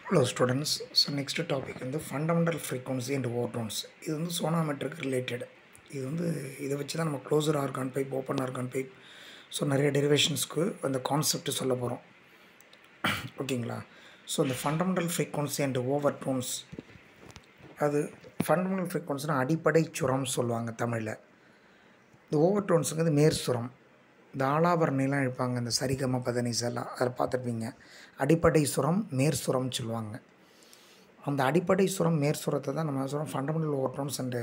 hello students so next topic வந்து fundamental frequency and overtones இது வந்து சோனாமெட்ரிக் ரிலேட்டட் இது வந்து இதை வச்சு தான் நம்ம closer organ pipe open organ pipe so நிறைய டெரிவேஷன்ஸ்க்கு அந்த கான்செப்ட் சொல்ல போகிறோம் ஓகேங்களா ஸோ இந்த fundamental frequency and overtones அது ஃபண்டமெண்டல் ஃப்ரீக்வன்சினா அடிப்படை சுரம் சொல்லுவாங்க தமிழில் இந்த ஓவர் டோன்ஸுங்கிறது மேற் சுரம் இந்த ஆலாபரணிலாம் இழுப்பாங்க இந்த சரிகம பதனிஸ் எல்லாம் அதில் பார்த்துருப்பீங்க அடிப்படை சுரம் மேற் சுரம்னு சொல்லுவாங்க அந்த அடிப்படை சுரம் மேற் சுரத்தை தான் நம்ம சொல்கிறோம் fundamental overtones and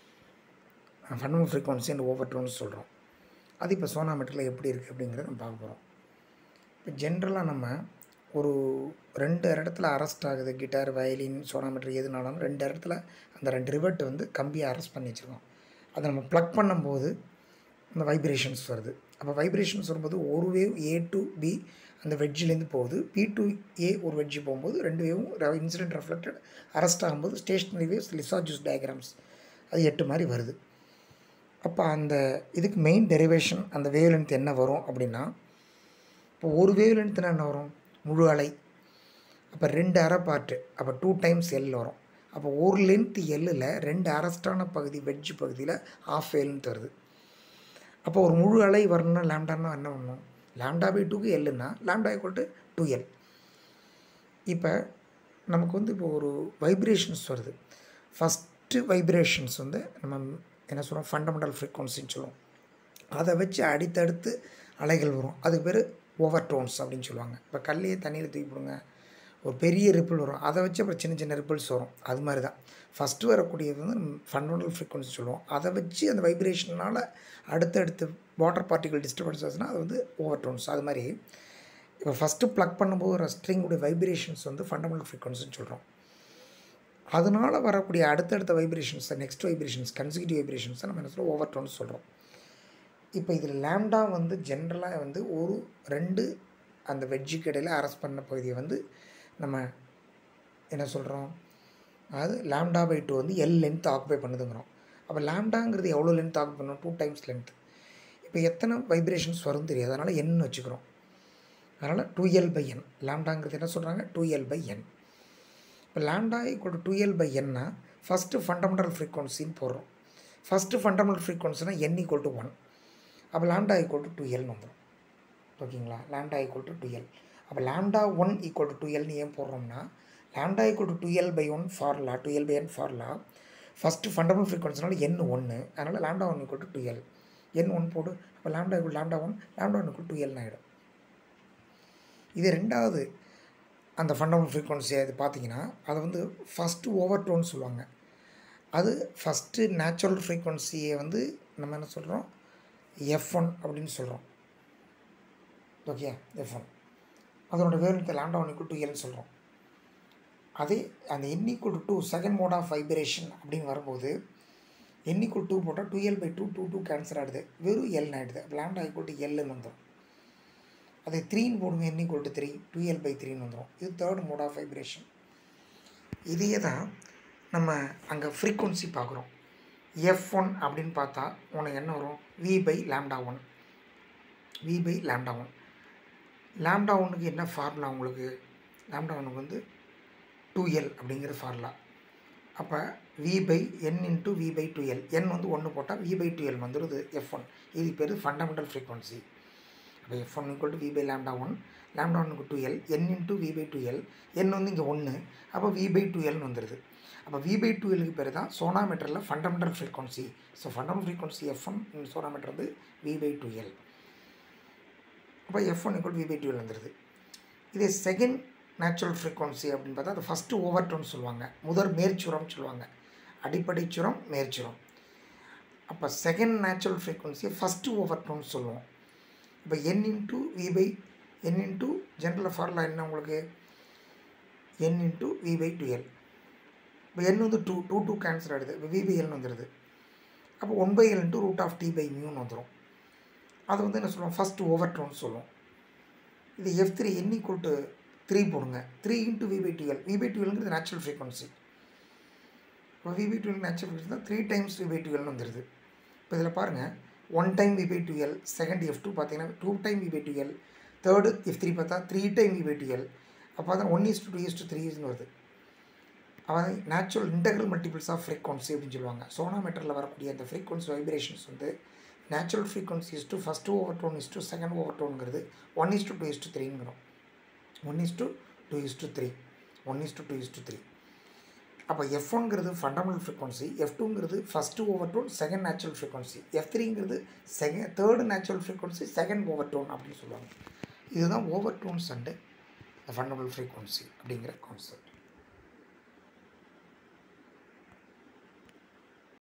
fundamental frequency and overtones சொல்கிறோம் அது இப்போ சோனாமெட்ரியில் எப்படி இருக்குது அப்படிங்கிறத நம்ம பார்க்க போகிறோம் இப்போ ஜென்ரலாக நம்ம ஒரு ரெண்டு இடத்துல அரெஸ்ட் ஆகுது கிட்டார் வயலின் சோனாமெட்ரி எதுனாலும் ரெண்டு இடத்துல அந்த ரெண்டு ரிவர்ட் வந்து கம்பியை அரெஸ்ட் பண்ணி வச்சுருக்கோம் அதை நம்ம ப்ளக் பண்ணும்போது அந்த வைப்ரேஷன்ஸ் வருது அப்போ வைப்ரேஷன்ஸ் வரும்போது ஒரு வேவ் ஏ டு பி அந்த வெட்ஜிலேருந்து போகுது பி டு ஏ ஒரு வெட்ஜு போகும்போது ரெண்டு வேவும் இன்சிடென்ட் ரெஃப்ளெக்டட் அரெஸ்ட் ஆகும்போது ஸ்டேஷ்னரி வேவ்ஸ் லிசாஜூஸ் டயக்ராம்ஸ் அது எட்டு மாதிரி வருது அப்போ அந்த இதுக்கு மெயின் டெரிவேஷன் அந்த வேவ் லென்த் என்ன வரும் அப்படின்னா இப்போ ஒரு வேவ் லென்த்னா என்ன வரும் முழு அலை அப்போ ரெண்டு அரை பார்ட்டு அப்போ டூ டைம்ஸ் எல் வரும் அப்போ ஒரு லென்த் எல்லில் ரெண்டு அரஸ்டான பகுதி வெஜ் பகுதியில் ஆஃப் வேல்னு வருது அப்போ ஒரு முழு அலை வரணும்னா லேம்டானா என்ன பண்ணணும் லேம்டா பை டூக்கு எல்லுன்னா lambda equal to two L இப்போ நமக்கு வந்து இப்போ ஒரு வைப்ரேஷன்ஸ் வருது ஃபஸ்ட்டு வைப்ரேஷன்ஸ் வந்து நம்ம என்ன சொல்கிறோம் ஃபண்டமெண்டல் ஃப்ரீக்வன்சின்னு சொல்லுவோம் அதை வச்சு அடுத்தடுத்து அலைகள் வரும் அதுக்கு பேர் ஓவர் டோன்ஸ் அப்படின்னு சொல்லுவாங்க இப்போ கல்லையே தண்ணியில் தூக்கி போடுங்க ஒரு பெரிய ரிப்பிள் வரும் அதை வச்சு அப்புறம் சின்ன சின்ன ரிப்பிள்ஸ் வரும் அது மாதிரி தான் ஃபஸ்ட்டு வரக்கூடியது வந்து ஃபண்டமெண்டல் ஃப்ரீக்வன்சி சொல்லுவோம் அதை வச்சு அந்த வைப்ரேஷனால் அடுத்தடுத்து வாட்டர் பார்ட்டிகல் டிஸ்டர்பன்ஸஸ்னால் அது வந்து ஓவர் டோன்ஸ் அது மாதிரி இப்போ ஃபஸ்ட்டு ப்ளக் பண்ணும்போது ஒரு ஸ்ட்ரிங்குடைய வைப்ரேஷன்ஸ் வந்து ஃபண்டமெண்டல் ஃப்ரீக்வன்சின்னு சொல்கிறோம் அதனால் வரக்கூடிய அடுத்தடுத்த வைப்ரேஷன்ஸ் நெக்ஸ்ட் வைப்ரேஷன்ஸ் கன்சிக்யூட்டிவ் வைப்ரேஷன்ஸை நம்ம என்ன சொல்கிறோம் ஓவர் டோன்ஸ் சொல்கிறோம் இப்போ இதில் லேம்டா வந்து ஜென்ரலாக வந்து ஒரு ரெண்டு அந்த வெஜ்ஜுக்கு இடையில் அரெஸ்ட் பண்ண பகுதியை வந்து நம்ம என்ன சொல்கிறோம் அதாவது லேம்டா பை டூ வந்து எல் லென்த் ஆக்குபை பண்ணுதுங்கிறோம் அப்போ லேம்டாங்கிறது எவ்வளோ லென்த் ஆக்குபை பண்ணணும் டூ டைம்ஸ் லென்த் இப்போ எத்தனை வைப்ரேஷன்ஸ் வரும் தெரியாது அதனால் என் வச்சுக்கிறோம் அதனால் டூ எல் பை என் லேம்டாங்கிறது என்ன சொல்கிறாங்க டூ எல் பை என் இப்போ lambda equal to two L by என்னா ஃபஸ்ட்டு ஃபண்டமெண்டல் ஃப்ரீக்வன்சின்னு போடுறோம் ஃபஸ்ட்டு ஃபண்டமெண்டல் ஃப்ரீக்வன்சினா என் ஈக்குவல் டு ஒன் அப்போ லேம்டா ஈக்குவல் டு டூ எல்னு வந்துடும் ஓகேங்களா lambda equal to two L அப்போ lambda one equal to two எல்னு ஏன் போடுறோம்னா lambda equal to two L by one ஃபார்லா டூ எல் பை என் ஃபார்லா ஃபஸ்ட்டு ஃபண்டமெண்டல் ஃப்ரீக்வன்சினால என் ஒன்று அதனால் lambda one equal to two L N one போடு அப்போ lambda equal lambda one lambda one equal two எல்னு ஆகிடும் இது ரெண்டாவது அந்த ஃபண்டமெண்டல் ஃப்ரீக்வன்சி அது பார்த்தீங்கன்னா அதை வந்து ஃபஸ்ட்டு ஓவர் டோன் சொல்லுவாங்க அது ஃபஸ்ட்டு நேச்சுரல் ஃப்ரீக்வன்சியை வந்து நம்ம என்ன சொல்கிறோம் எஃப் ஒன் அப்படின்னு சொல்கிறோம் ஓகே எஃப் ஒன் அதனோட wavelength lambda one equal two எல்னு சொல்கிறோம் அதே அந்த N equal to two second mode of vibration அப்படின்னு வரும்போது என் ஈக்குவல் டூ போட்டால் two L by two two two cancel ஆகிடுது வெறும் எல்னு ஆகிடுது லேண்டா ஈக்குவல் டு எல்லுன்னு வந்துடும் அதே த்ரீன்னு போடுங்க N equal to three two L by த்ரீன்னு வந்துடும் இது தேர்ட் மோட் ஆஃப் வைப்ரேஷன் இதையே தான் நம்ம அங்கே ஃப்ரீக்குவன்சி பார்க்குறோம் எஃப் ஒன் அப்படின்னு பார்த்தா உனக்கு என்ன வரும் V by lambda one V by lambda one lambda ஒன்றுக்கு என்ன ஃபார்முலா உங்களுக்கு லேம்டா ஒன்றுக்கு வந்து டூ எல் அப்படிங்கிற ஃபார்முலா அப்போ V by N into V by two L N வந்து ஒன்று போட்டால் வி பை டூ எல் வந்துடுது எஃப் ஒன் இது பேர் ஃபண்டமெண்டல் ஃப்ரீக்வன்சி அப்போ F one equal to V by lambda one lambda ஒன்றுக்கு two L N into V by two L N வந்து இங்கே ஒன்று அப்போ வி பை டூ எல்னு வந்துடுது அப்போ வி பை டூ எலுக்கு பேர் தான் சோனாமீட்டரில் fundamental frequency so fundamental frequency F one sonometer வந்து வி பை டூ எல் அப்போ F one equal V by two L வந்துடுது இதே செகண்ட் நேச்சுரல் ஃப்ரீக்வன்சி அப்படின்னு பார்த்தா அது ஃபஸ்ட்டு ஓவர் டோன் சொல்லுவாங்க முதல் மேற்சுரம் சொல்லுவாங்க அடிப்படை சுரம் மேற்சுரம் அப்போ செகண்ட் நேச்சுரல் ஃப்ரீக்வன்சியை ஃபஸ்ட்டு ஓவர் டோன் சொல்லுவோம் இப்போ N into V by N into general formula என்ன உங்களுக்கு N into V by two L இப்போ என் வந்து டூ டூ டூ கேன்சல் ஆகிடுது இப்போ வி பை எல்னு வந்துடுது அப்போ one by L into root of T by மியூன்னு வந்துடும் அது வந்து என்ன சொல்லுவோம் ஃபஸ்ட்டு ஓவர் டோன் சொல்லுவோம் இது F three N equal to three போடுங்க three into V by two L V by டுவெல்ங்கிறது நேச்சுரல் ஃப்ரீக்வன்சி இப்போ V by two L natural frequency தான் த்ரீ டைம்ஸ் வி பை டுவெல்னு வந்துடுது இப்போ இதில் பாருங்கள் one time V by two L second F two பார்த்தீங்கன்னா two time V by two L third F three பார்த்தா three time V by two L அப்போ தான் one is to two is to த்ரீஸ்னு வருது அவன் natural integral multiples of frequency அப்படின்னு சொல்லுவாங்க சோனாமீட்டரில் வரக்கூடிய அந்த ஃப்ரீக்வன்சி வைப்ரேஷன்ஸ் வந்து natural frequency is to first overtone is to second ஓவர் டோனுங்கிறது one is to two is to த்ரீங்கிறோம் one is to two is to three one is to two is to three அப்போ F ஒன்ங்கிறது fundamental frequency F டூங்கிறது first overtone second natural frequency F த்ரீங்கிறது second third natural frequency second overtone அப்படின்னு சொல்லுவாங்க இதுதான் overtones and fundamental frequency அப்படிங்கிற concept